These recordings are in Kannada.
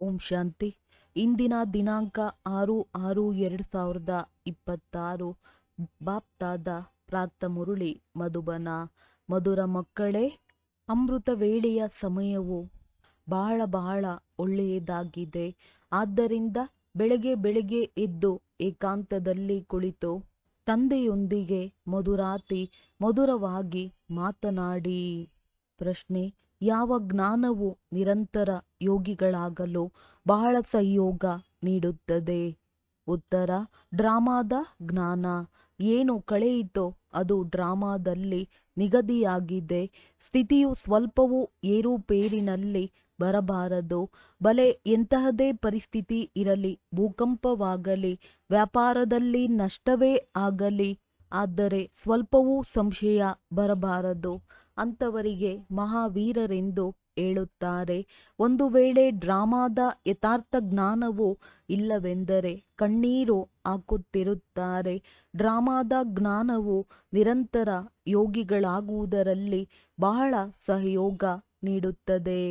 ಓಂ ಶಾಂತಿ ಇಂದಿನ ದಿನಾಂಕ ಆರು ಆರು ಎರಡು ಸಾವಿರದ ಇಪ್ಪತ್ತಾರು ಬಾಪ್ತಾದ ಪ್ರಾತ ಮುರುಳಿ ಮಧುಬನ ಮಧುರ ಮಕ್ಕಳೇ ಅಮೃತ ವೇಳೆಯ ಸಮಯವು ಬಹಳ ಬಹಳ ಒಳ್ಳೆಯದಾಗಿದೆ ಆದ್ದರಿಂದ ಬೆಳಗ್ಗೆ ಬೆಳಗ್ಗೆ ಎದ್ದು ಏಕಾಂತದಲ್ಲಿ ಕುಳಿತು ತಂದೆಯೊಂದಿಗೆ ಮಧುರಾತಿ ಮಧುರವಾಗಿ ಮಾತನಾಡಿ ಪ್ರಶ್ನೆ ಯಾವ ಜ್ಞಾನವು ನಿರಂತರ ಯೋಗಿಗಳಾಗಲು ಬಹಳ ಸಹಯೋಗ ನೀಡುತ್ತದೆ ಉತ್ತರ ಡ್ರಾಮಾದ ಜ್ಞಾನ ಏನು ಕಳೆಯಿತೋ ಅದು ಡ್ರಾಮಾದಲ್ಲಿ ನಿಗದಿಯಾಗಿದೆ ಸ್ಥಿತಿಯು ಸ್ವಲ್ಪವೂ ಏರುಪೇರಿನಲ್ಲಿ ಬರಬಾರದು ಬಲೆ ಎಂತಹದೇ ಪರಿಸ್ಥಿತಿ ಇರಲಿ ಭೂಕಂಪವಾಗಲಿ ವ್ಯಾಪಾರದಲ್ಲಿ ನಷ್ಟವೇ ಆಗಲಿ ಆದರೆ ಸ್ವಲ್ಪವೂ ಸಂಶಯ ಬರಬಾರದು ಅಂಥವರಿಗೆ ಮಹಾವೀರರೆಂದು ಹೇಳುತ್ತಾರೆ ಒಂದು ವೇಳೆ ಡ್ರಾಮಾದ ಯಥಾರ್ಥ ಜ್ಞಾನವು ಇಲ್ಲವೆಂದರೆ ಕಣ್ಣೀರು ಹಾಕುತ್ತಿರುತ್ತಾರೆ ಡ್ರಾಮಾದ ಜ್ಞಾನವು ನಿರಂತರ ಯೋಗಿಗಳಾಗುವುದರಲ್ಲಿ ಬಹಳ ಸಹಯೋಗ ನೀಡುತ್ತದೆ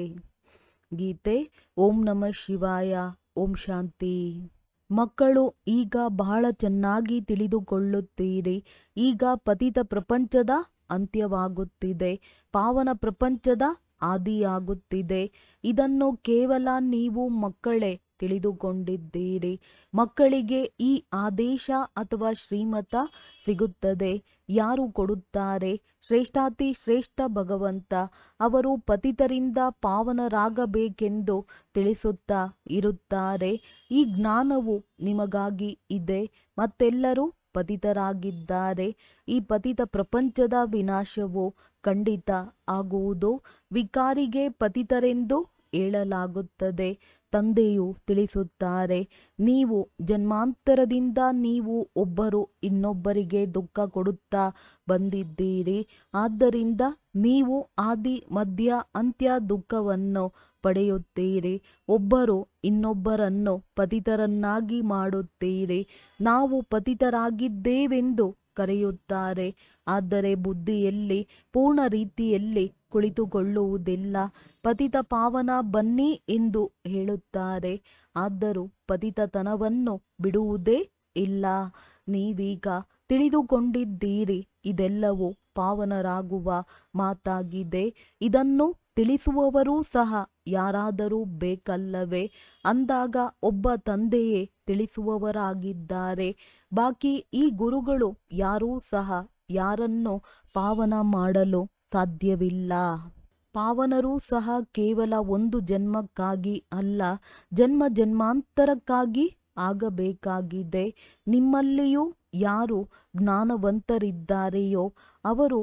ಗೀತೆ ಓಂ ನಮಃ ಶಿವಾಯ ಓಂ ಶಾಂತಿ ಮಕ್ಕಳು ಈಗ ಬಹಳ ಚೆನ್ನಾಗಿ ತಿಳಿದುಕೊಳ್ಳುತ್ತೀರಿ ಈಗ ಪತಿತ ಪ್ರಪಂಚದ ಅಂತ್ಯವಾಗುತ್ತಿದೆ ಪಾವನ ಪ್ರಪಂಚದ ಆದಿಯಾಗುತ್ತಿದೆ ಇದನ್ನು ಕೇವಲ ನೀವು ಮಕ್ಕಳೇ ತಿಳಿದುಕೊಂಡಿದ್ದೀರಿ ಮಕ್ಕಳಿಗೆ ಈ ಆದೇಶ ಅಥವಾ ಶ್ರೀಮತ ಸಿಗುತ್ತದೆ ಯಾರು ಕೊಡುತ್ತಾರೆ ಶ್ರೇಷ್ಠಾತಿ ಶ್ರೇಷ್ಠ ಭಗವಂತ ಅವರು ಪತಿತರಿಂದ ಪಾವನರಾಗಬೇಕೆಂದು ತಿಳಿಸುತ್ತಾ ಇರುತ್ತಾರೆ ಈ ಜ್ಞಾನವು ನಿಮಗಾಗಿ ಇದೆ ಮತ್ತೆಲ್ಲರೂ ಪತಿತರಾಗಿದ್ದಾರೆ ಈ ಪತಿತ ಪ್ರಪಂಚದ ವಿನಾಶವು ಖಂಡಿತ ಆಗುವುದು ವಿಕಾರಿಗೆ ಪತಿತರೆಂದು ಹೇಳಲಾಗುತ್ತದೆ ತಂದೆಯು ತಿಳಿಸುತ್ತಾರೆ ನೀವು ಜನ್ಮಾಂತರದಿಂದ ನೀವು ಒಬ್ಬರು ಇನ್ನೊಬ್ಬರಿಗೆ ದುಃಖ ಕೊಡುತ್ತಾ ಬಂದಿದ್ದೀರಿ ಆದ್ದರಿಂದ ನೀವು ಆದಿ ಮಧ್ಯ ಅಂತ್ಯ ದುಃಖವನ್ನು ಪಡೆಯುತ್ತೀರಿ ಒಬ್ಬರು ಇನ್ನೊಬ್ಬರನ್ನು ಪತಿತರನ್ನಾಗಿ ಮಾಡುತ್ತೀರಿ ನಾವು ಪತಿತರಾಗಿದ್ದೇವೆಂದು ಕರೆಯುತ್ತಾರೆ ಆದರೆ ಬುದ್ಧಿಯಲ್ಲಿ ಪೂರ್ಣ ರೀತಿಯಲ್ಲಿ ಕುಳಿತುಕೊಳ್ಳುವುದಿಲ್ಲ ಪತಿತ ಪಾವನ ಬನ್ನಿ ಎಂದು ಹೇಳುತ್ತಾರೆ ಆದರೂ ಪತಿತತನವನ್ನು ಬಿಡುವುದೇ ಇಲ್ಲ ನೀವೀಗ ತಿಳಿದುಕೊಂಡಿದ್ದೀರಿ ಇದೆಲ್ಲವೂ ಪಾವನರಾಗುವ ಮಾತಾಗಿದೆ ಇದನ್ನು ತಿಳಿಸುವವರೂ ಸಹ ಯಾರಾದರೂ ಬೇಕಲ್ಲವೇ ಅಂದಾಗ ಒಬ್ಬ ತಂದೆಯೇ ತಿಳಿಸುವವರಾಗಿದ್ದಾರೆ ಬಾಕಿ ಈ ಗುರುಗಳು ಯಾರೂ ಸಹ ಯಾರನ್ನು ಪಾವನ ಮಾಡಲು ಸಾಧ್ಯವಿಲ್ಲ ಪಾವನರೂ ಸಹ ಕೇವಲ ಒಂದು ಜನ್ಮಕ್ಕಾಗಿ ಅಲ್ಲ ಜನ್ಮ ಜನ್ಮಾಂತರಕ್ಕಾಗಿ ಆಗಬೇಕಾಗಿದೆ ನಿಮ್ಮಲ್ಲಿಯೂ ಯಾರು ಜ್ಞಾನವಂತರಿದ್ದಾರೆಯೋ ಅವರು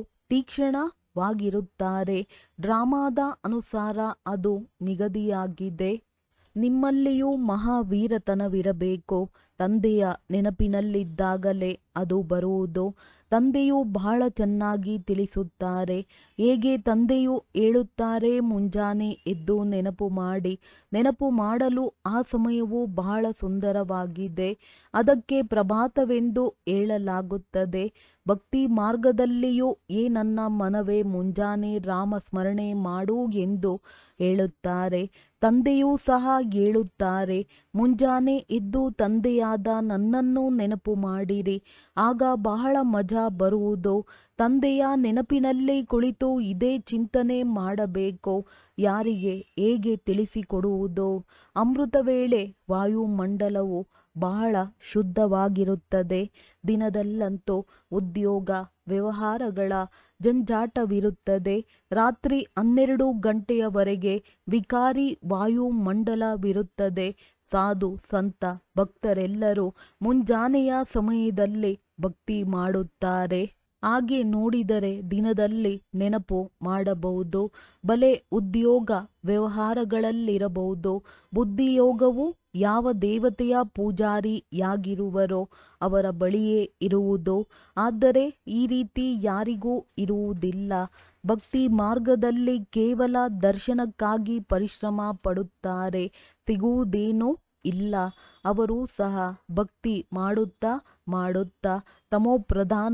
ತೀಕ್ಷ್ಣವಾಗಿರುತ್ತಾರೆ ಡ್ರಾಮಾದ ಅನುಸಾರ ಅದು ನಿಗದಿಯಾಗಿದೆ ನಿಮ್ಮಲ್ಲಿಯೂ ಮಹಾವೀರತನವಿರಬೇಕು ತಂದೆಯ ನೆನಪಿನಲ್ಲಿದ್ದಾಗಲೇ ಅದು ಬರುವುದು ತಂದೆಯು ಬಹಳ ಚೆನ್ನಾಗಿ ತಿಳಿಸುತ್ತಾರೆ ಹೇಗೆ ತಂದೆಯು ಹೇಳುತ್ತಾರೆ ಮುಂಜಾನೆ ಎದ್ದು ನೆನಪು ಮಾಡಿ ನೆನಪು ಮಾಡಲು ಆ ಸಮಯವು ಬಹಳ ಸುಂದರವಾಗಿದೆ ಅದಕ್ಕೆ ಪ್ರಭಾತವೆಂದು ಹೇಳಲಾಗುತ್ತದೆ ಭಕ್ತಿ ಮಾರ್ಗದಲ್ಲಿಯೂ ಏ ನನ್ನ ಮನವೇ ಮುಂಜಾನೆ ರಾಮ ಸ್ಮರಣೆ ಮಾಡು ಎಂದು ಹೇಳುತ್ತಾರೆ ತಂದೆಯೂ ಸಹ ಹೇಳುತ್ತಾರೆ ಮುಂಜಾನೆ ಎದ್ದು ತಂದೆಯಾದ ನನ್ನನ್ನು ನೆನಪು ಮಾಡಿರಿ ಆಗ ಬಹಳ ಮಜಾ ಬರುವುದು ತಂದೆಯ ನೆನಪಿನಲ್ಲಿ ಕುಳಿತು ಇದೇ ಚಿಂತನೆ ಮಾಡಬೇಕು ಯಾರಿಗೆ ಹೇಗೆ ತಿಳಿಸಿಕೊಡುವುದು ಅಮೃತ ವೇಳೆ ವಾಯುಮಂಡಲವು ಬಹಳ ಶುದ್ಧವಾಗಿರುತ್ತದೆ ದಿನದಲ್ಲಂತೂ ಉದ್ಯೋಗ ವ್ಯವಹಾರಗಳ ಜಂಜಾಟವಿರುತ್ತದೆ ರಾತ್ರಿ ಹನ್ನೆರಡು ಗಂಟೆಯವರೆಗೆ ವಿಕಾರಿ ವಾಯುಮಂಡಲವಿರುತ್ತದೆ ಸಾಧು ಸಂತ ಭಕ್ತರೆಲ್ಲರೂ ಮುಂಜಾನೆಯ ಸಮಯದಲ್ಲಿ ಭಕ್ತಿ ಮಾಡುತ್ತಾರೆ ಹಾಗೆ ನೋಡಿದರೆ ದಿನದಲ್ಲಿ ನೆನಪು ಮಾಡಬಹುದು ಬಲೆ ಉದ್ಯೋಗ ವ್ಯವಹಾರಗಳಲ್ಲಿರಬಹುದು ಬುದ್ಧಿಯೋಗವು ಯಾವ ದೇವತೆಯ ಪೂಜಾರಿಯಾಗಿರುವರೋ ಅವರ ಬಳಿಯೇ ಇರುವುದು ಆದರೆ ಈ ರೀತಿ ಯಾರಿಗೂ ಇರುವುದಿಲ್ಲ ಭಕ್ತಿ ಮಾರ್ಗದಲ್ಲಿ ಕೇವಲ ದರ್ಶನಕ್ಕಾಗಿ ಪರಿಶ್ರಮ ಪಡುತ್ತಾರೆ ಸಿಗುವುದೇನೂ ಇಲ್ಲ ಅವರೂ ಸಹ ಭಕ್ತಿ ಮಾಡುತ್ತಾ ಮಾಡುತ್ತಾ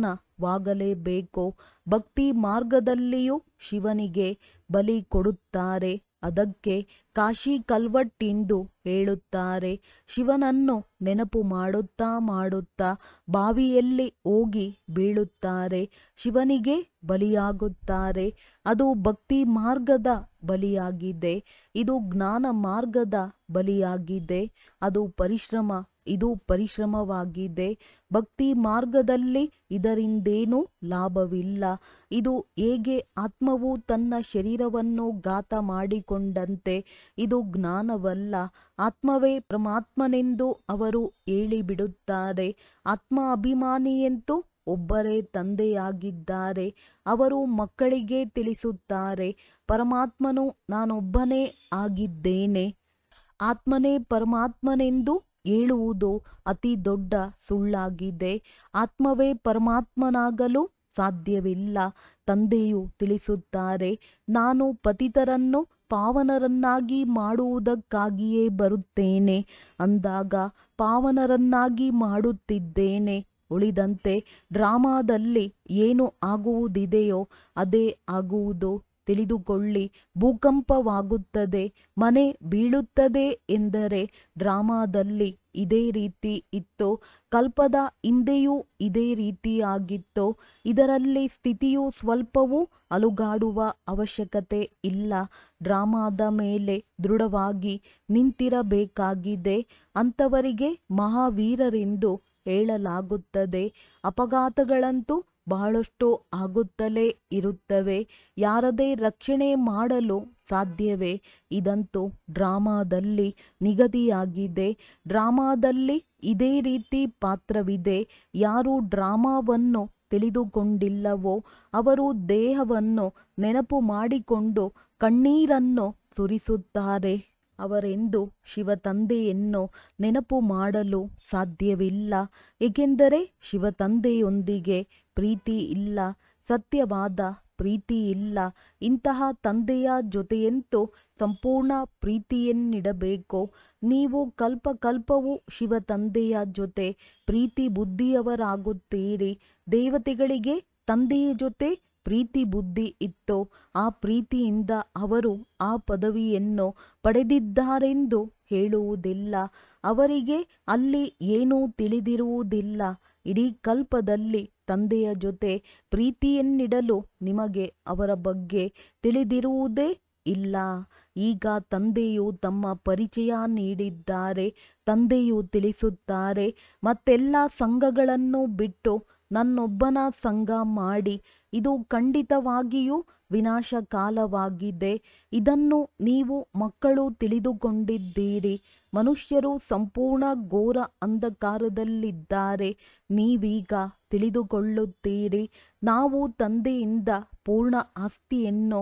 ತಮೋಪ್ರಧಾನವಾಗಲೇಬೇಕು ಭಕ್ತಿ ಮಾರ್ಗದಲ್ಲಿಯೂ ಶಿವನಿಗೆ ಬಲಿ ಕೊಡುತ್ತಾರೆ ಅದಕ್ಕೆ ಕಾಶಿ ಕಲ್ವಟ್ಟೆಂದು ಹೇಳುತ್ತಾರೆ ಶಿವನನ್ನು ನೆನಪು ಮಾಡುತ್ತಾ ಮಾಡುತ್ತಾ ಬಾವಿಯಲ್ಲಿ ಹೋಗಿ ಬೀಳುತ್ತಾರೆ ಶಿವನಿಗೆ ಬಲಿಯಾಗುತ್ತಾರೆ ಅದು ಭಕ್ತಿ ಮಾರ್ಗದ ಬಲಿಯಾಗಿದೆ ಇದು ಜ್ಞಾನ ಮಾರ್ಗದ ಬಲಿಯಾಗಿದೆ ಅದು ಪರಿಶ್ರಮ ಇದು ಪರಿಶ್ರಮವಾಗಿದೆ ಭಕ್ತಿ ಮಾರ್ಗದಲ್ಲಿ ಇದರಿಂದೇನೂ ಲಾಭವಿಲ್ಲ ಇದು ಹೇಗೆ ಆತ್ಮವು ತನ್ನ ಶರೀರವನ್ನು ಘಾತ ಮಾಡಿಕೊಂಡಂತೆ ಇದು ಜ್ಞಾನವಲ್ಲ ಆತ್ಮವೇ ಪರಮಾತ್ಮನೆಂದು ಅವರು ಹೇಳಿಬಿಡುತ್ತಾರೆ ಆತ್ಮ ಅಭಿಮಾನಿಯಂತೂ ಒಬ್ಬರೇ ತಂದೆಯಾಗಿದ್ದಾರೆ ಅವರು ಮಕ್ಕಳಿಗೆ ತಿಳಿಸುತ್ತಾರೆ ಪರಮಾತ್ಮನು ನಾನೊಬ್ಬನೇ ಆಗಿದ್ದೇನೆ ಆತ್ಮನೇ ಪರಮಾತ್ಮನೆಂದು ಹೇಳುವುದು ಅತಿ ದೊಡ್ಡ ಸುಳ್ಳಾಗಿದೆ ಆತ್ಮವೇ ಪರಮಾತ್ಮನಾಗಲು ಸಾಧ್ಯವಿಲ್ಲ ತಂದೆಯು ತಿಳಿಸುತ್ತಾರೆ ನಾನು ಪತಿತರನ್ನು ಪಾವನರನ್ನಾಗಿ ಮಾಡುವುದಕ್ಕಾಗಿಯೇ ಬರುತ್ತೇನೆ ಅಂದಾಗ ಪಾವನರನ್ನಾಗಿ ಮಾಡುತ್ತಿದ್ದೇನೆ ಉಳಿದಂತೆ ಡ್ರಾಮಾದಲ್ಲಿ ಏನು ಆಗುವುದಿದೆಯೋ ಅದೇ ಆಗುವುದು ತಿಳಿದುಕೊಳ್ಳಿ ಭೂಕಂಪವಾಗುತ್ತದೆ ಮನೆ ಬೀಳುತ್ತದೆ ಎಂದರೆ ಡ್ರಾಮಾದಲ್ಲಿ ಇದೇ ರೀತಿ ಇತ್ತು ಕಲ್ಪದ ಹಿಂದೆಯೂ ಇದೇ ರೀತಿಯಾಗಿತ್ತು ಇದರಲ್ಲಿ ಸ್ಥಿತಿಯು ಸ್ವಲ್ಪವೂ ಅಲುಗಾಡುವ ಅವಶ್ಯಕತೆ ಇಲ್ಲ ಡ್ರಾಮಾದ ಮೇಲೆ ದೃಢವಾಗಿ ನಿಂತಿರಬೇಕಾಗಿದೆ ಅಂಥವರಿಗೆ ಮಹಾವೀರರೆಂದು ಹೇಳಲಾಗುತ್ತದೆ ಅಪಘಾತಗಳಂತೂ ಬಹಳಷ್ಟು ಆಗುತ್ತಲೇ ಇರುತ್ತವೆ ಯಾರದೇ ರಕ್ಷಣೆ ಮಾಡಲು ಸಾಧ್ಯವೇ ಇದಂತೂ ಡ್ರಾಮಾದಲ್ಲಿ ನಿಗದಿಯಾಗಿದೆ ಡ್ರಾಮಾದಲ್ಲಿ ಇದೇ ರೀತಿ ಪಾತ್ರವಿದೆ ಯಾರು ಡ್ರಾಮಾವನ್ನು ತಿಳಿದುಕೊಂಡಿಲ್ಲವೋ ಅವರು ದೇಹವನ್ನು ನೆನಪು ಮಾಡಿಕೊಂಡು ಕಣ್ಣೀರನ್ನು ಸುರಿಸುತ್ತಾರೆ ಅವರೆಂದು ಶಿವತಂದೆಯನ್ನು ನೆನಪು ಮಾಡಲು ಸಾಧ್ಯವಿಲ್ಲ ಏಕೆಂದರೆ ಶಿವತಂದೆಯೊಂದಿಗೆ ಪ್ರೀತಿ ಇಲ್ಲ ಸತ್ಯವಾದ ಪ್ರೀತಿ ಇಲ್ಲ ಇಂತಹ ತಂದೆಯ ಜೊತೆಯಂತೂ ಸಂಪೂರ್ಣ ಪ್ರೀತಿಯನ್ನಿಡಬೇಕು ನೀವು ಕಲ್ಪ ಕಲ್ಪವೂ ಶಿವತಂದೆಯ ಜೊತೆ ಪ್ರೀತಿ ಬುದ್ಧಿಯವರಾಗುತ್ತೀರಿ ದೇವತೆಗಳಿಗೆ ತಂದೆಯ ಜೊತೆ ಪ್ರೀತಿ ಬುದ್ಧಿ ಇತ್ತು ಆ ಪ್ರೀತಿಯಿಂದ ಅವರು ಆ ಪದವಿಯನ್ನು ಪಡೆದಿದ್ದಾರೆಂದು ಹೇಳುವುದಿಲ್ಲ ಅವರಿಗೆ ಅಲ್ಲಿ ಏನೂ ತಿಳಿದಿರುವುದಿಲ್ಲ ಇಡೀ ಕಲ್ಪದಲ್ಲಿ ತಂದೆಯ ಜೊತೆ ಪ್ರೀತಿಯನ್ನಿಡಲು ನಿಮಗೆ ಅವರ ಬಗ್ಗೆ ತಿಳಿದಿರುವುದೇ ಇಲ್ಲ ಈಗ ತಂದೆಯು ತಮ್ಮ ಪರಿಚಯ ನೀಡಿದ್ದಾರೆ ತಂದೆಯು ತಿಳಿಸುತ್ತಾರೆ ಮತ್ತೆಲ್ಲ ಸಂಘಗಳನ್ನು ಬಿಟ್ಟು ನನ್ನೊಬ್ಬನ ಸಂಘ ಮಾಡಿ ಇದು ಖಂಡಿತವಾಗಿಯೂ ವಿನಾಶ ಕಾಲವಾಗಿದೆ ಇದನ್ನು ನೀವು ಮಕ್ಕಳು ತಿಳಿದುಕೊಂಡಿದ್ದೀರಿ ಮನುಷ್ಯರು ಸಂಪೂರ್ಣ ಘೋರ ಅಂಧಕಾರದಲ್ಲಿದ್ದಾರೆ ನೀವೀಗ ತಿಳಿದುಕೊಳ್ಳುತ್ತೀರಿ ನಾವು ತಂದೆಯಿಂದ ಪೂರ್ಣ ಆಸ್ತಿಯನ್ನು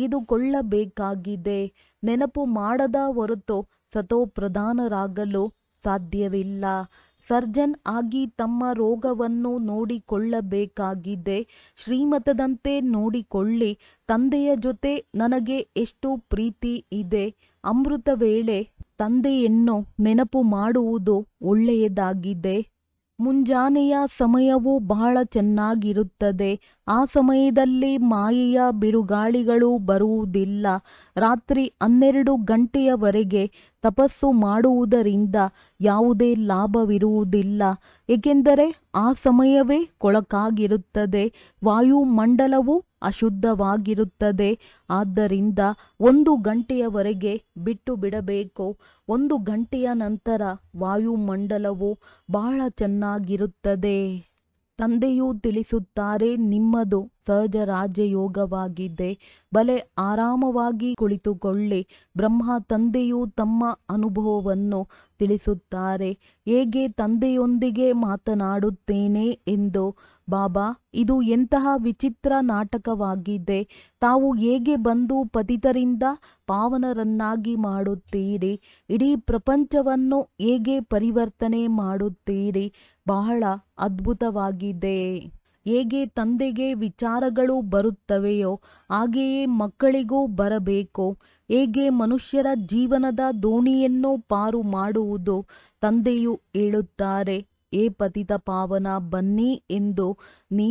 ತೆಗೆದುಕೊಳ್ಳಬೇಕಾಗಿದೆ ನೆನಪು ಮಾಡದ ಹೊರತು ಸತೋಪ್ರಧಾನರಾಗಲು ಸಾಧ್ಯವಿಲ್ಲ ಸರ್ಜನ್ ಆಗಿ ತಮ್ಮ ರೋಗವನ್ನು ನೋಡಿಕೊಳ್ಳಬೇಕಾಗಿದೆ ಶ್ರೀಮತದಂತೆ ನೋಡಿಕೊಳ್ಳಿ ತಂದೆಯ ಜೊತೆ ನನಗೆ ಎಷ್ಟು ಪ್ರೀತಿ ಇದೆ ಅಮೃತ ವೇಳೆ ತಂದೆಯನ್ನು ನೆನಪು ಮಾಡುವುದು ಒಳ್ಳೆಯದಾಗಿದೆ ಮುಂಜಾನೆಯ ಸಮಯವು ಬಹಳ ಚೆನ್ನಾಗಿರುತ್ತದೆ ಆ ಸಮಯದಲ್ಲಿ ಮಾಯೆಯ ಬಿರುಗಾಳಿಗಳು ಬರುವುದಿಲ್ಲ ರಾತ್ರಿ ಹನ್ನೆರಡು ಗಂಟೆಯವರೆಗೆ ತಪಸ್ಸು ಮಾಡುವುದರಿಂದ ಯಾವುದೇ ಲಾಭವಿರುವುದಿಲ್ಲ ಏಕೆಂದರೆ ಆ ಸಮಯವೇ ಕೊಳಕಾಗಿರುತ್ತದೆ ವಾಯುಮಂಡಲವು ಅಶುದ್ಧವಾಗಿರುತ್ತದೆ ಆದ್ದರಿಂದ ಒಂದು ಗಂಟೆಯವರೆಗೆ ಬಿಟ್ಟು ಬಿಡಬೇಕು ಒಂದು ಗಂಟೆಯ ನಂತರ ವಾಯುಮಂಡಲವು ಬಹಳ ಚೆನ್ನಾಗಿರುತ್ತದೆ ತಂದೆಯು ತಿಳಿಸುತ್ತಾರೆ ನಿಮ್ಮದು ಸಹಜ ರಾಜಯೋಗವಾಗಿದೆ ಬಲೆ ಆರಾಮವಾಗಿ ಕುಳಿತುಕೊಳ್ಳಿ ಬ್ರಹ್ಮ ತಂದೆಯು ತಮ್ಮ ಅನುಭವವನ್ನು ತಿಳಿಸುತ್ತಾರೆ ಹೇಗೆ ತಂದೆಯೊಂದಿಗೆ ಮಾತನಾಡುತ್ತೇನೆ ಎಂದು ಬಾಬಾ ಇದು ಎಂತಹ ವಿಚಿತ್ರ ನಾಟಕವಾಗಿದೆ ತಾವು ಹೇಗೆ ಬಂದು ಪತಿತರಿಂದ ಪಾವನರನ್ನಾಗಿ ಮಾಡುತ್ತೀರಿ ಇಡೀ ಪ್ರಪಂಚವನ್ನು ಹೇಗೆ ಪರಿವರ್ತನೆ ಮಾಡುತ್ತೀರಿ ಬಹಳ ಅದ್ಭುತವಾಗಿದೆ ಹೇಗೆ ತಂದೆಗೆ ವಿಚಾರಗಳು ಬರುತ್ತವೆಯೋ ಹಾಗೆಯೇ ಮಕ್ಕಳಿಗೂ ಬರಬೇಕು ಹೇಗೆ ಮನುಷ್ಯರ ಜೀವನದ ದೋಣಿಯನ್ನು ಪಾರು ಮಾಡುವುದು ತಂದೆಯು ಹೇಳುತ್ತಾರೆ ಏ ಪತಿತ ಪಾವನ ಬನ್ನಿ ಎಂದು ನೀವು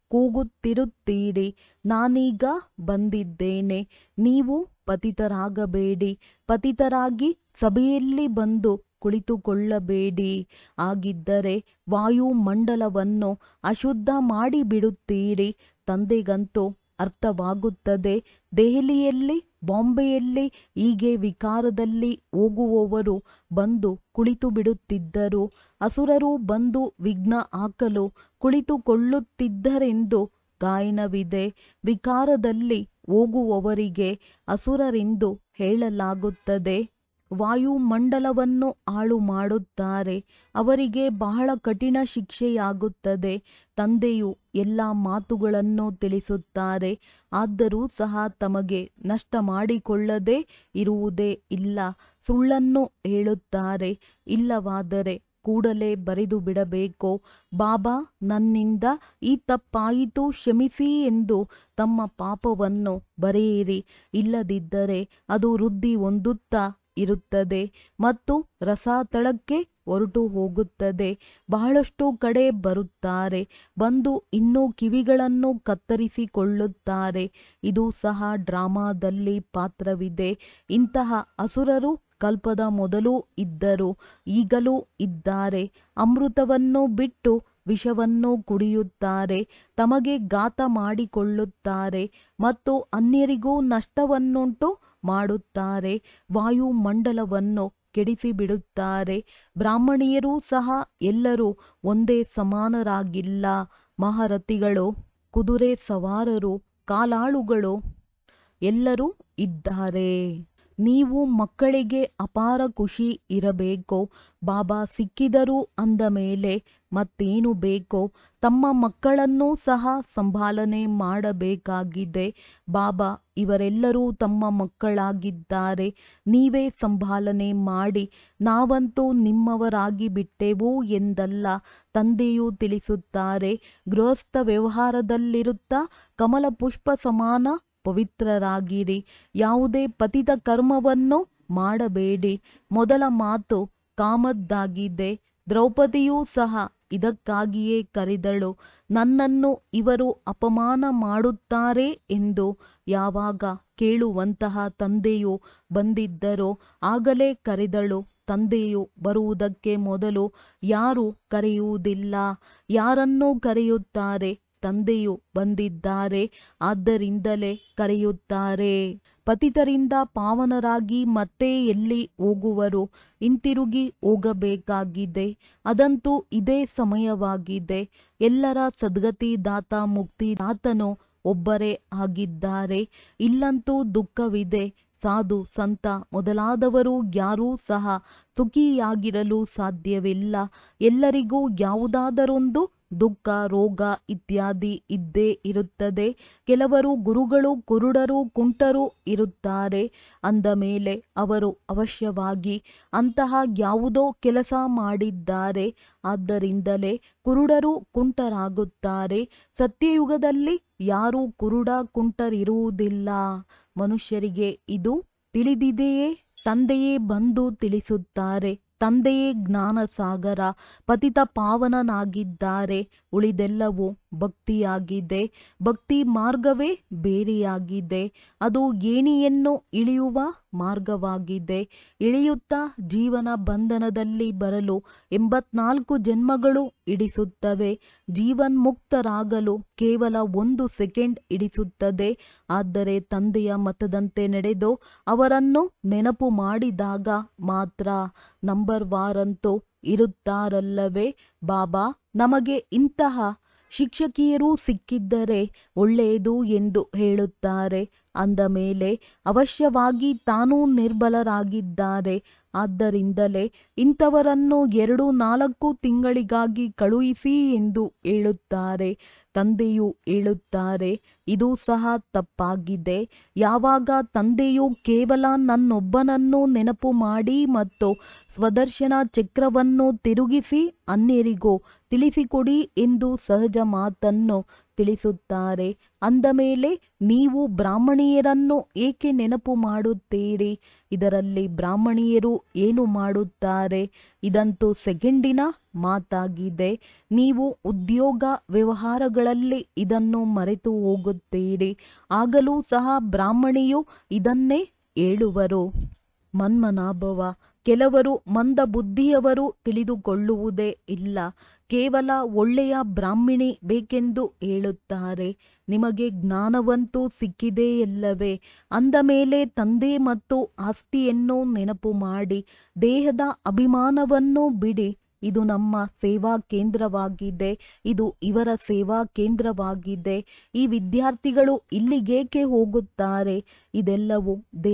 ಕೂಗುತ್ತಿರುತ್ತೀರಿ ನಾನೀಗ ಬಂದಿದ್ದೇನೆ ನೀವು ಪತಿತರಾಗಬೇಡಿ ಪತಿತರಾಗಿ ಸಭೆಯಲ್ಲಿ ಬಂದು ಕುಳಿತುಕೊಳ್ಳಬೇಡಿ ಆಗಿದ್ದರೆ ವಾಯುಮಂಡಲವನ್ನು ಅಶುದ್ಧ ಮಾಡಿಬಿಡುತ್ತೀರಿ ತಂದೆಗಂತೂ ಅರ್ಥವಾಗುತ್ತದೆ ದೆಹಲಿಯಲ್ಲಿ ಬಾಂಬೆಯಲ್ಲಿ ಹೀಗೆ ವಿಕಾರದಲ್ಲಿ ಹೋಗುವವರು ಬಂದು ಕುಳಿತು ಬಿಡುತ್ತಿದ್ದರು ಅಸುರರು ಬಂದು ವಿಘ್ನ ಹಾಕಲು ಕುಳಿತುಕೊಳ್ಳುತ್ತಿದ್ದರೆಂದು ಗಾಯನವಿದೆ ವಿಕಾರದಲ್ಲಿ ಹೋಗುವವರಿಗೆ ಅಸುರರೆಂದು ಹೇಳಲಾಗುತ್ತದೆ ವಾಯುಮಂಡಲವನ್ನು ಹಾಳು ಮಾಡುತ್ತಾರೆ ಅವರಿಗೆ ಬಹಳ ಕಠಿಣ ಶಿಕ್ಷೆಯಾಗುತ್ತದೆ ತಂದೆಯು ಎಲ್ಲ ಮಾತುಗಳನ್ನು ತಿಳಿಸುತ್ತಾರೆ ಆದರೂ ಸಹ ತಮಗೆ ನಷ್ಟ ಮಾಡಿಕೊಳ್ಳದೆ ಇರುವುದೇ ಇಲ್ಲ ಸುಳ್ಳನ್ನು ಹೇಳುತ್ತಾರೆ ಇಲ್ಲವಾದರೆ ಕೂಡಲೇ ಬರೆದು ಬಿಡಬೇಕು ಬಾಬಾ ನನ್ನಿಂದ ಈ ತಪ್ಪಾಯಿತು ಕ್ಷಮಿಸಿ ಎಂದು ತಮ್ಮ ಪಾಪವನ್ನು ಬರೆಯಿರಿ ಇಲ್ಲದಿದ್ದರೆ ಅದು ವೃದ್ಧಿ ಹೊಂದುತ್ತಾ ಇರುತ್ತದೆ ಮತ್ತು ರಸಾತಳಕ್ಕೆ ಹೊರಟು ಹೋಗುತ್ತದೆ ಬಹಳಷ್ಟು ಕಡೆ ಬರುತ್ತಾರೆ ಬಂದು ಇನ್ನೂ ಕಿವಿಗಳನ್ನು ಕತ್ತರಿಸಿಕೊಳ್ಳುತ್ತಾರೆ ಇದು ಸಹ ಡ್ರಾಮಾದಲ್ಲಿ ಪಾತ್ರವಿದೆ ಇಂತಹ ಅಸುರರು ಕಲ್ಪದ ಮೊದಲು ಇದ್ದರು ಈಗಲೂ ಇದ್ದಾರೆ ಅಮೃತವನ್ನು ಬಿಟ್ಟು ವಿಷವನ್ನು ಕುಡಿಯುತ್ತಾರೆ ತಮಗೆ ಘಾತ ಮಾಡಿಕೊಳ್ಳುತ್ತಾರೆ ಮತ್ತು ಅನ್ಯರಿಗೂ ನಷ್ಟವನ್ನುಂಟು ಮಾಡುತ್ತಾರೆ ವಾಯುಮಂಡಲವನ್ನು ಕೆಡಿಸಿಬಿಡುತ್ತಾರೆ ಬ್ರಾಹ್ಮಣಿಯರೂ ಸಹ ಎಲ್ಲರೂ ಒಂದೇ ಸಮಾನರಾಗಿಲ್ಲ ಮಹಾರಥಿಗಳು ಕುದುರೆ ಸವಾರರು ಕಾಲಾಳುಗಳು ಎಲ್ಲರೂ ಇದ್ದಾರೆ ನೀವು ಮಕ್ಕಳಿಗೆ ಅಪಾರ ಖುಷಿ ಇರಬೇಕು ಬಾಬಾ ಸಿಕ್ಕಿದರು ಅಂದ ಮೇಲೆ ಮತ್ತೇನು ಬೇಕೋ ತಮ್ಮ ಮಕ್ಕಳನ್ನೂ ಸಹ ಸಂಭಾಲನೆ ಮಾಡಬೇಕಾಗಿದೆ ಬಾಬಾ ಇವರೆಲ್ಲರೂ ತಮ್ಮ ಮಕ್ಕಳಾಗಿದ್ದಾರೆ ನೀವೇ ಸಂಭಾಲನೆ ಮಾಡಿ ನಾವಂತೂ ನಿಮ್ಮವರಾಗಿ ಬಿಟ್ಟೆವು ಎಂದಲ್ಲ ತಂದೆಯು ತಿಳಿಸುತ್ತಾರೆ ಗೃಹಸ್ಥ ವ್ಯವಹಾರದಲ್ಲಿರುತ್ತಾ ಕಮಲ ಪುಷ್ಪ ಸಮಾನ ಪವಿತ್ರರಾಗಿರಿ ಯಾವುದೇ ಪತಿತ ಕರ್ಮವನ್ನು ಮಾಡಬೇಡಿ ಮೊದಲ ಮಾತು ಕಾಮದ್ದಾಗಿದೆ ದ್ರೌಪದಿಯೂ ಸಹ ಇದಕ್ಕಾಗಿಯೇ ಕರೆದಳು ನನ್ನನ್ನು ಇವರು ಅಪಮಾನ ಮಾಡುತ್ತಾರೆ ಎಂದು ಯಾವಾಗ ಕೇಳುವಂತಹ ತಂದೆಯು ಬಂದಿದ್ದರೋ ಆಗಲೇ ಕರೆದಳು ತಂದೆಯು ಬರುವುದಕ್ಕೆ ಮೊದಲು ಯಾರು ಕರೆಯುವುದಿಲ್ಲ ಯಾರನ್ನು ಕರೆಯುತ್ತಾರೆ ತಂದೆಯು ಬಂದಿದ್ದಾರೆ ಆದ್ದರಿಂದಲೇ ಕರೆಯುತ್ತಾರೆ ಪತಿತರಿಂದ ಪಾವನರಾಗಿ ಮತ್ತೆ ಎಲ್ಲಿ ಹೋಗುವರು ಹಿಂತಿರುಗಿ ಹೋಗಬೇಕಾಗಿದೆ ಅದಂತೂ ಇದೇ ಸಮಯವಾಗಿದೆ ಎಲ್ಲರ ಸದ್ಗತಿದಾತ ಮುಕ್ತಿದಾತನು ಒಬ್ಬರೇ ಆಗಿದ್ದಾರೆ ಇಲ್ಲಂತೂ ದುಃಖವಿದೆ ಸಾಧು ಸಂತ ಮೊದಲಾದವರು ಯಾರೂ ಸಹ ಸುಖಿಯಾಗಿರಲು ಸಾಧ್ಯವಿಲ್ಲ ಎಲ್ಲರಿಗೂ ಯಾವುದಾದರೊಂದು ದುಃಖ ರೋಗ ಇತ್ಯಾದಿ ಇದ್ದೇ ಇರುತ್ತದೆ ಕೆಲವರು ಗುರುಗಳು ಕುರುಡರು ಕುಂಟರು ಇರುತ್ತಾರೆ ಅಂದ ಮೇಲೆ ಅವರು ಅವಶ್ಯವಾಗಿ ಅಂತಹ ಯಾವುದೋ ಕೆಲಸ ಮಾಡಿದ್ದಾರೆ ಆದ್ದರಿಂದಲೇ ಕುರುಡರು ಕುಂಟರಾಗುತ್ತಾರೆ ಸತ್ಯಯುಗದಲ್ಲಿ ಯಾರೂ ಕುರುಡ ಕುಂಟರಿರುವುದಿಲ್ಲ ಮನುಷ್ಯರಿಗೆ ಇದು ತಿಳಿದಿದೆಯೇ ತಂದೆಯೇ ಬಂದು ತಿಳಿಸುತ್ತಾರೆ ತಂದೆಯೇ ಜ್ಞಾನ ಸಾಗರ ಪತಿತ ಪಾವನನಾಗಿದ್ದಾರೆ ಉಳಿದೆಲ್ಲವೂ ಭಕ್ತಿಯಾಗಿದೆ ಭಕ್ತಿ ಮಾರ್ಗವೇ ಬೇರೆಯಾಗಿದೆ ಅದು ಏಣಿಯನ್ನು ಇಳಿಯುವ ಮಾರ್ಗವಾಗಿದೆ ಇಳಿಯುತ್ತಾ ಜೀವನ ಬಂಧನದಲ್ಲಿ ಬರಲು ಎಂಬತ್ನಾಲ್ಕು ಜನ್ಮಗಳು ಹಿಡಿಸುತ್ತವೆ ಜೀವನ್ಮುಕ್ತರಾಗಲು ಕೇವಲ ಒಂದು ಸೆಕೆಂಡ್ ಹಿಡಿಸುತ್ತದೆ ಆದರೆ ತಂದೆಯ ಮತದಂತೆ ನಡೆದು ಅವರನ್ನು ನೆನಪು ಮಾಡಿದಾಗ ಮಾತ್ರ ನಂಬರ್ ವಾರಂತೂ ಇರುತ್ತಾರಲ್ಲವೇ ಬಾಬಾ ನಮಗೆ ಇಂತಹ ಶಿಕ್ಷಕಿಯರು ಸಿಕ್ಕಿದ್ದರೆ ಒಳ್ಳೆಯದು ಎಂದು ಹೇಳುತ್ತಾರೆ ಅಂದ ಮೇಲೆ ಅವಶ್ಯವಾಗಿ ತಾನೂ ನಿರ್ಬಲರಾಗಿದ್ದಾರೆ ಆದ್ದರಿಂದಲೇ ಇಂಥವರನ್ನು ಎರಡು ನಾಲ್ಕು ತಿಂಗಳಿಗಾಗಿ ಕಳುಹಿಸಿ ಎಂದು ಹೇಳುತ್ತಾರೆ ತಂದೆಯು ಹೇಳುತ್ತಾರೆ ಇದು ಸಹ ತಪ್ಪಾಗಿದೆ ಯಾವಾಗ ತಂದೆಯು ಕೇವಲ ನನ್ನೊಬ್ಬನನ್ನು ನೆನಪು ಮಾಡಿ ಮತ್ತು ಸ್ವದರ್ಶನ ಚಕ್ರವನ್ನು ತಿರುಗಿಸಿ ಅನ್ಯರಿಗೂ ತಿಳಿಸಿಕೊಡಿ ಎಂದು ಸಹಜ ಮಾತನ್ನು ತಿಳಿಸುತ್ತಾರೆ ಅಂದ ಮೇಲೆ ನೀವು ಬ್ರಾಹ್ಮಣಿಯರನ್ನು ಏಕೆ ನೆನಪು ಮಾಡುತ್ತೀರಿ ಇದರಲ್ಲಿ ಬ್ರಾಹ್ಮಣಿಯರು ಏನು ಮಾಡುತ್ತಾರೆ ಇದಂತೂ ಸೆಕೆಂಡಿನ ಮಾತಾಗಿದೆ ನೀವು ಉದ್ಯೋಗ ವ್ಯವಹಾರಗಳಲ್ಲಿ ಇದನ್ನು ಮರೆತು ಹೋಗುತ್ತೀರಿ ಆಗಲೂ ಸಹ ಬ್ರಾಹ್ಮಣಿಯು ಇದನ್ನೇ ಹೇಳುವರು ಮನ್ಮನಾಭವ ಕೆಲವರು ಮಂದ ಬುದ್ಧಿಯವರು ತಿಳಿದುಕೊಳ್ಳುವುದೇ ಇಲ್ಲ ಕೇವಲ ಒಳ್ಳೆಯ ಬ್ರಾಹ್ಮಿಣಿ ಬೇಕೆಂದು ಹೇಳುತ್ತಾರೆ ನಿಮಗೆ ಜ್ಞಾನವಂತೂ ಸಿಕ್ಕಿದೆಯಲ್ಲವೇ ಅಂದ ಮೇಲೆ ತಂದೆ ಮತ್ತು ಆಸ್ತಿಯನ್ನು ನೆನಪು ಮಾಡಿ ದೇಹದ ಅಭಿಮಾನವನ್ನು ಬಿಡಿ ಇದು ನಮ್ಮ ಸೇವಾ ಕೇಂದ್ರವಾಗಿದೆ ಇದು ಇವರ ಸೇವಾ ಕೇಂದ್ರವಾಗಿದೆ ಈ ವಿದ್ಯಾರ್ಥಿಗಳು ಇಲ್ಲಿಗೇಕೆ ಹೋಗುತ್ತಾರೆ ಇದೆಲ್ಲವೂ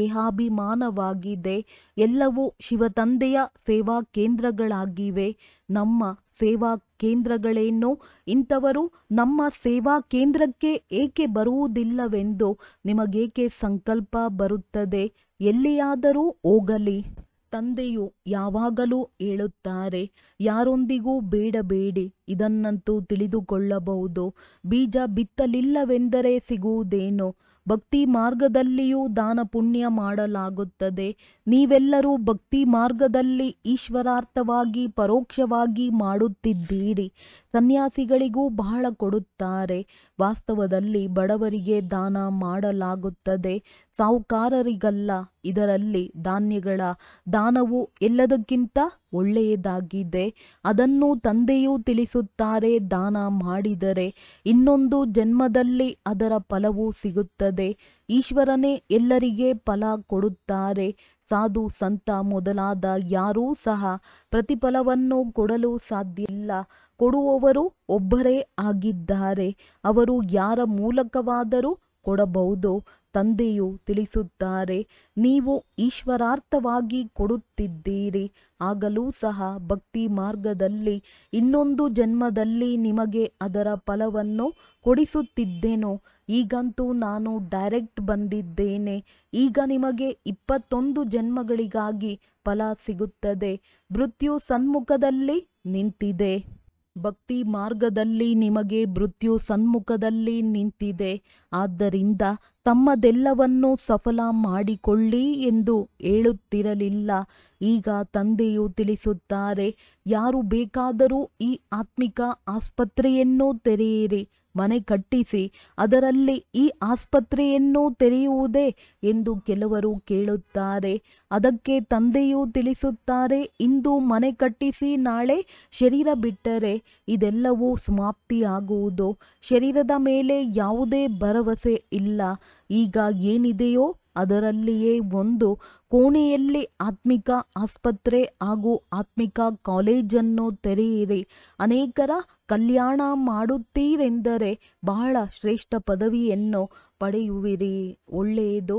ದೇಹಾಭಿಮಾನವಾಗಿದೆ ಎಲ್ಲವೂ ಶಿವತಂದೆಯ ಸೇವಾ ಕೇಂದ್ರಗಳಾಗಿವೆ ನಮ್ಮ ಸೇವಾ ಕೇಂದ್ರಗಳೇನು ಇಂಥವರು ನಮ್ಮ ಸೇವಾ ಕೇಂದ್ರಕ್ಕೆ ಏಕೆ ಬರುವುದಿಲ್ಲವೆಂದು ನಿಮಗೇಕೆ ಸಂಕಲ್ಪ ಬರುತ್ತದೆ ಎಲ್ಲಿಯಾದರೂ ಹೋಗಲಿ ತಂದೆಯು ಯಾವಾಗಲೂ ಹೇಳುತ್ತಾರೆ ಯಾರೊಂದಿಗೂ ಬೇಡಬೇಡಿ ಇದನ್ನಂತೂ ತಿಳಿದುಕೊಳ್ಳಬಹುದು ಬೀಜ ಬಿತ್ತಲಿಲ್ಲವೆಂದರೆ ಸಿಗುವುದೇನು ಭಕ್ತಿ ಮಾರ್ಗದಲ್ಲಿಯೂ ದಾನ ಪುಣ್ಯ ಮಾಡಲಾಗುತ್ತದೆ ನೀವೆಲ್ಲರೂ ಭಕ್ತಿ ಮಾರ್ಗದಲ್ಲಿ ಈಶ್ವರಾರ್ಥವಾಗಿ ಪರೋಕ್ಷವಾಗಿ ಮಾಡುತ್ತಿದ್ದೀರಿ ಸನ್ಯಾಸಿಗಳಿಗೂ ಬಹಳ ಕೊಡುತ್ತಾರೆ ವಾಸ್ತವದಲ್ಲಿ ಬಡವರಿಗೆ ದಾನ ಮಾಡಲಾಗುತ್ತದೆ ಸಾಹುಕಾರರಿಗಲ್ಲ ಇದರಲ್ಲಿ ಧಾನ್ಯಗಳ ದಾನವು ಎಲ್ಲದಕ್ಕಿಂತ ಒಳ್ಳೆಯದಾಗಿದೆ ಅದನ್ನು ತಂದೆಯೂ ತಿಳಿಸುತ್ತಾರೆ ದಾನ ಮಾಡಿದರೆ ಇನ್ನೊಂದು ಜನ್ಮದಲ್ಲಿ ಅದರ ಫಲವು ಸಿಗುತ್ತದೆ ಈಶ್ವರನೇ ಎಲ್ಲರಿಗೆ ಫಲ ಕೊಡುತ್ತಾರೆ ಸಾಧು ಸಂತ ಮೊದಲಾದ ಯಾರೂ ಸಹ ಪ್ರತಿಫಲವನ್ನು ಕೊಡಲು ಸಾಧ್ಯವಿಲ್ಲ ಕೊಡುವವರು ಒಬ್ಬರೇ ಆಗಿದ್ದಾರೆ ಅವರು ಯಾರ ಮೂಲಕವಾದರೂ ಕೊಡಬಹುದು ತಂದೆಯು ತಿಳಿಸುತ್ತಾರೆ ನೀವು ಈಶ್ವರಾರ್ಥವಾಗಿ ಕೊಡುತ್ತಿದ್ದೀರಿ ಆಗಲೂ ಸಹ ಭಕ್ತಿ ಮಾರ್ಗದಲ್ಲಿ ಇನ್ನೊಂದು ಜನ್ಮದಲ್ಲಿ ನಿಮಗೆ ಅದರ ಫಲವನ್ನು ಕೊಡಿಸುತ್ತಿದ್ದೆನು ಈಗಂತೂ ನಾನು ಡೈರೆಕ್ಟ್ ಬಂದಿದ್ದೇನೆ ಈಗ ನಿಮಗೆ ಇಪ್ಪತ್ತೊಂದು ಜನ್ಮಗಳಿಗಾಗಿ ಫಲ ಸಿಗುತ್ತದೆ ಮೃತ್ಯು ಸನ್ಮುಖದಲ್ಲಿ ನಿಂತಿದೆ ಭಕ್ತಿ ಮಾರ್ಗದಲ್ಲಿ ನಿಮಗೆ ಮೃತ್ಯು ಸನ್ಮುಖದಲ್ಲಿ ನಿಂತಿದೆ ಆದ್ದರಿಂದ ತಮ್ಮದೆಲ್ಲವನ್ನು ಸಫಲ ಮಾಡಿಕೊಳ್ಳಿ ಎಂದು ಹೇಳುತ್ತಿರಲಿಲ್ಲ ಈಗ ತಂದೆಯು ತಿಳಿಸುತ್ತಾರೆ ಯಾರು ಬೇಕಾದರೂ ಈ ಆತ್ಮಿಕ ಆಸ್ಪತ್ರೆಯನ್ನು ತೆರೆಯಿರಿ ಮನೆ ಕಟ್ಟಿಸಿ ಅದರಲ್ಲಿ ಈ ಆಸ್ಪತ್ರೆಯನ್ನು ತೆರೆಯುವುದೇ ಎಂದು ಕೆಲವರು ಕೇಳುತ್ತಾರೆ ಅದಕ್ಕೆ ತಂದೆಯು ತಿಳಿಸುತ್ತಾರೆ ಇಂದು ಮನೆ ಕಟ್ಟಿಸಿ ನಾಳೆ ಶರೀರ ಬಿಟ್ಟರೆ ಇದೆಲ್ಲವೂ ಸಮಾಪ್ತಿಯಾಗುವುದು ಶರೀರದ ಮೇಲೆ ಯಾವುದೇ ಭರವಸೆ ಇಲ್ಲ ಈಗ ಏನಿದೆಯೋ ಅದರಲ್ಲಿಯೇ ಒಂದು ಕೋಣೆಯಲ್ಲಿ ಆತ್ಮಿಕ ಆಸ್ಪತ್ರೆ ಹಾಗೂ ಆತ್ಮಿಕ ಕಾಲೇಜನ್ನು ತೆರೆಯಿರಿ ಅನೇಕರ ಕಲ್ಯಾಣ ಮಾಡುತ್ತೀರೆಂದರೆ ಬಹಳ ಶ್ರೇಷ್ಠ ಪದವಿಯನ್ನು ಪಡೆಯುವಿರಿ ಒಳ್ಳೆಯದು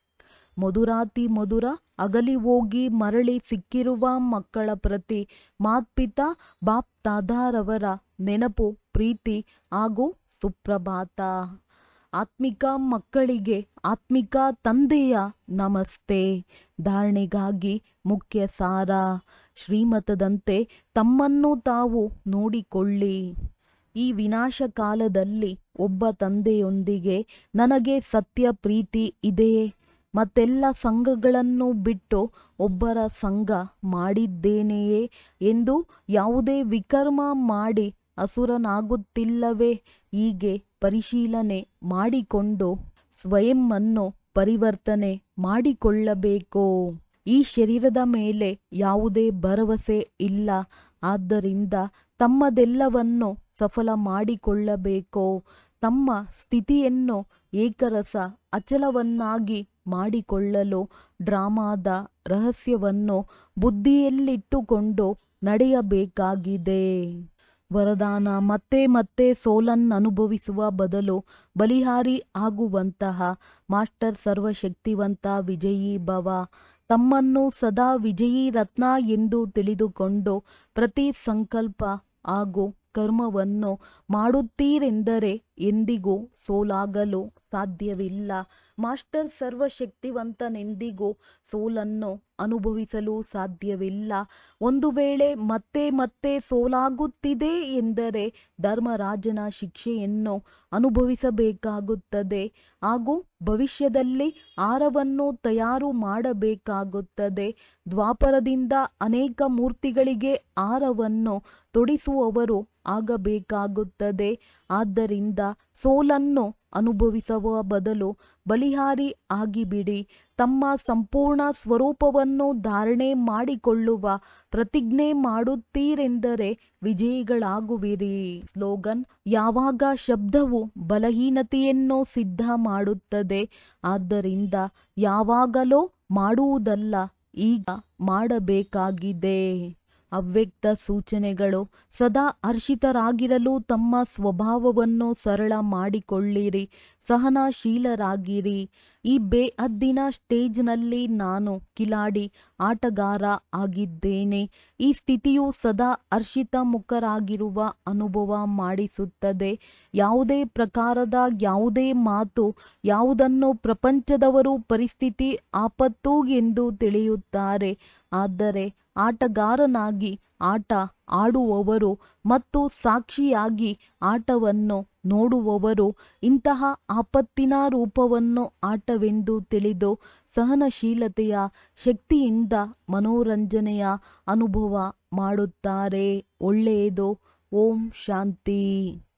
ಮಧುರಾತಿ ಮಧುರ ಅಗಲಿ ಹೋಗಿ ಮರಳಿ ಸಿಕ್ಕಿರುವ ಮಕ್ಕಳ ಪ್ರತಿ ಮಾತ್ಪಿತಾ ಬಾಪ್ ತಾದಾರವರ ನೆನಪು ಪ್ರೀತಿ ಹಾಗೂ ಸುಪ್ರಭಾತ ಆತ್ಮಿಕ ಮಕ್ಕಳಿಗೆ ಆತ್ಮಿಕ ತಂದೆಯ ನಮಸ್ತೆ ಧಾರಣೆಗಾಗಿ ಮುಖ್ಯ ಸಾರ ಶ್ರೀಮತದಂತೆ ತಮ್ಮನ್ನು ತಾವು ನೋಡಿಕೊಳ್ಳಿ ಈ ವಿನಾಶ ಕಾಲದಲ್ಲಿ ಒಬ್ಬ ತಂದೆಯೊಂದಿಗೆ ನನಗೆ ಸತ್ಯ ಪ್ರೀತಿ ಇದೆಯೇ ಮತ್ತೆಲ್ಲ ಸಂಘಗಳನ್ನು ಬಿಟ್ಟು ಒಬ್ಬರ ಸಂಘ ಮಾಡಿದ್ದೇನೆಯೇ ಎಂದು ಯಾವುದೇ ವಿಕರ್ಮ ಮಾಡಿ ಅಸುರನಾಗುತ್ತಿಲ್ಲವೇ ಹೀಗೆ ಪರಿಶೀಲನೆ ಮಾಡಿಕೊಂಡು ಸ್ವಯಂವನ್ನು ಪರಿವರ್ತನೆ ಮಾಡಿಕೊಳ್ಳಬೇಕು ಈ ಶರೀರದ ಮೇಲೆ ಯಾವುದೇ ಭರವಸೆ ಇಲ್ಲ ಆದ್ದರಿಂದ ತಮ್ಮದೆಲ್ಲವನ್ನು ಸಫಲ ಮಾಡಿಕೊಳ್ಳಬೇಕು ತಮ್ಮ ಸ್ಥಿತಿಯನ್ನು ಏಕರಸ ಅಚಲವನ್ನಾಗಿ ಮಾಡಿಕೊಳ್ಳಲು ಡ್ರಾಮಾದ ರಹಸ್ಯವನ್ನು ಬುದ್ಧಿಯಲ್ಲಿಟ್ಟುಕೊಂಡು ನಡೆಯಬೇಕಾಗಿದೆ ವರದಾನ ಮತ್ತೆ ಮತ್ತೆ ಸೋಲನ್ನನುಭವಿಸುವ ಬದಲು ಬಲಿಹಾರಿ ಆಗುವಂತಹ ಮಾಸ್ಟರ್ ಸರ್ವಶಕ್ತಿವಂತ ವಿಜಯೀ ಭವ ತಮ್ಮನ್ನು ಸದಾ ವಿಜಯೀ ರತ್ನ ಎಂದು ತಿಳಿದುಕೊಂಡು ಪ್ರತಿ ಸಂಕಲ್ಪ ಹಾಗೂ ಕರ್ಮವನ್ನು ಮಾಡುತ್ತೀರೆಂದರೆ ಎಂದಿಗೂ ಸೋಲಾಗಲು ಸಾಧ್ಯವಿಲ್ಲ ಮಾಸ್ಟರ್ ಸರ್ವಶಕ್ತಿವಂತನೆಂದಿಗೂ ಸೋಲನ್ನು ಅನುಭವಿಸಲು ಸಾಧ್ಯವಿಲ್ಲ ಒಂದು ವೇಳೆ ಮತ್ತೆ ಮತ್ತೆ ಸೋಲಾಗುತ್ತಿದೆ ಎಂದರೆ ಧರ್ಮರಾಜನ ಶಿಕ್ಷೆಯನ್ನು ಅನುಭವಿಸಬೇಕಾಗುತ್ತದೆ ಹಾಗೂ ಭವಿಷ್ಯದಲ್ಲಿ ಆಹಾರವನ್ನು ತಯಾರು ಮಾಡಬೇಕಾಗುತ್ತದೆ ದ್ವಾಪರದಿಂದ ಅನೇಕ ಮೂರ್ತಿಗಳಿಗೆ ಆಹಾರವನ್ನು ತೊಡಿಸುವವರು ಆಗಬೇಕಾಗುತ್ತದೆ ಆದ್ದರಿಂದ ಸೋಲನ್ನು ಅನುಭವಿಸುವ ಬದಲು ಬಲಿಹಾರಿ ಆಗಿಬಿಡಿ ತಮ್ಮ ಸಂಪೂರ್ಣ ಸ್ವರೂಪವನ್ನು ಧಾರಣೆ ಮಾಡಿಕೊಳ್ಳುವ ಪ್ರತಿಜ್ಞೆ ಮಾಡುತ್ತೀರೆಂದರೆ ವಿಜಯಿಗಳಾಗುವಿರಿ ಸ್ಲೋಗನ್ ಯಾವಾಗ ಶಬ್ದವು ಬಲಹೀನತೆಯನ್ನು ಸಿದ್ಧ ಮಾಡುತ್ತದೆ ಆದ್ದರಿಂದ ಯಾವಾಗಲೋ ಮಾಡುವುದಲ್ಲ ಈಗ ಮಾಡಬೇಕಾಗಿದೆ ಅವ್ಯಕ್ತ ಸೂಚನೆಗಳು ಸದಾ ಹರ್ಷಿತರಾಗಿರಲು ತಮ್ಮ ಸ್ವಭಾವವನ್ನು ಸರಳ ಮಾಡಿಕೊಳ್ಳಿರಿ ಸಹನಶೀಲರಾಗಿರಿ ಈ ಬೇಹದ್ದಿನ ಸ್ಟೇಜ್ನಲ್ಲಿ ನಾನು ಕಿಲಾಡಿ ಆಟಗಾರ ಆಗಿದ್ದೇನೆ ಈ ಸ್ಥಿತಿಯು ಸದಾ ಹರ್ಷಿತ ಮುಖರಾಗಿರುವ ಅನುಭವ ಮಾಡಿಸುತ್ತದೆ ಯಾವುದೇ ಪ್ರಕಾರದ ಯಾವುದೇ ಮಾತು ಯಾವುದನ್ನು ಪ್ರಪಂಚದವರು ಪರಿಸ್ಥಿತಿ ಆಪತ್ತು ಎಂದು ತಿಳಿಯುತ್ತಾರೆ ಆದರೆ ಆಟಗಾರನಾಗಿ ಆಟ ಆಡುವವರು ಮತ್ತು ಸಾಕ್ಷಿಯಾಗಿ ಆಟವನ್ನು ನೋಡುವವರು ಇಂತಹ ಆಪತ್ತಿನ ರೂಪವನ್ನು ಆಟವೆಂದು ತಿಳಿದು ಸಹನಶೀಲತೆಯ ಶಕ್ತಿಯಿಂದ ಮನೋರಂಜನೆಯ ಅನುಭವ ಮಾಡುತ್ತಾರೆ ಒಳ್ಳೆಯದು ಓಂ ಶಾಂತಿ